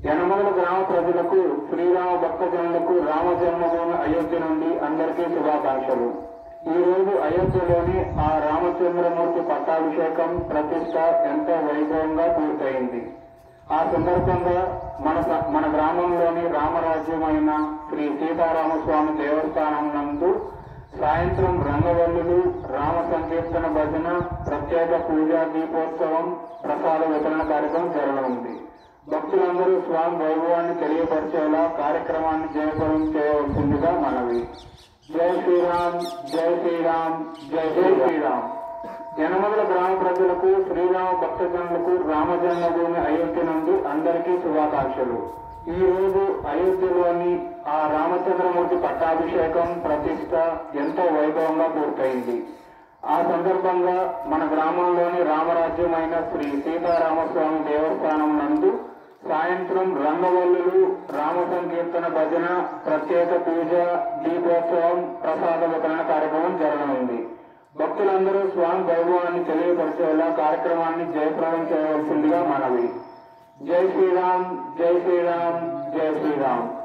యనమల గ్రామ ప్రజలకు శ్రీరామ భక్తజనులకు రామ జన్మభూమి అయోధ్య నుండి అందరికీ శుభాకాంక్షలు ఈ రోజు అయోధ్యలోని ఆ రామచంద్రమూర్తి పట్టాభిషేకం ప్రతిష్ట ఎంతో వైభవంగా పూర్తయింది ఆ సందర్భంగా మన స- మన గ్రామంలోని రామరాజ్యమైన శ్రీ సీతారామస్వామి దేవస్థానం నందు సాయంత్రం రంగవల్లులు రామ సంకీర్తన భజన ప్రత్యేక పూజా దీపోత్సవం ప్రసాద వితరణ కార్యక్రమం జరగనుంది భక్తులందరూ స్వామి వైభవాన్ని తెలియపరిచేలా కార్యక్రమాన్ని జయప్రదం చేయవలసిందిగా మనవి జై శ్రీరామ్ జై శ్రీరామ్ జై జై శ్రీరామ్ జనమల గ్రామ ప్రజలకు శ్రీరామ భక్తజనులకు రామ జన్మభూమి అయోధ్య నుండి అందరికీ శుభాకాంక్షలు ఈ రోజు అయోధ్యలోని ఆ రామచంద్రమూర్తి పట్టాభిషేకం ప్రతిష్ట ఎంతో వైభవంగా పూర్తయింది ఆ సందర్భంగా మన గ్రామంలోని రామరాజ్యమైన శ్రీ సీతారామస్వామి దేవస్థానం నందు సాయంత్రం రంగవల్లులు రామ సంకీర్తన భజన ప్రత్యేక పూజ దీపోత్సవం ప్రసాద వితరణ కార్యక్రమం జరగనుంది భక్తులందరూ స్వామి వైభవాన్ని తెలియపరిచేలా కార్యక్రమాన్ని జయప్రదం చేయవలసిందిగా మనవి జై శ్రీరామ్ జై శ్రీరామ్ జై శ్రీరామ్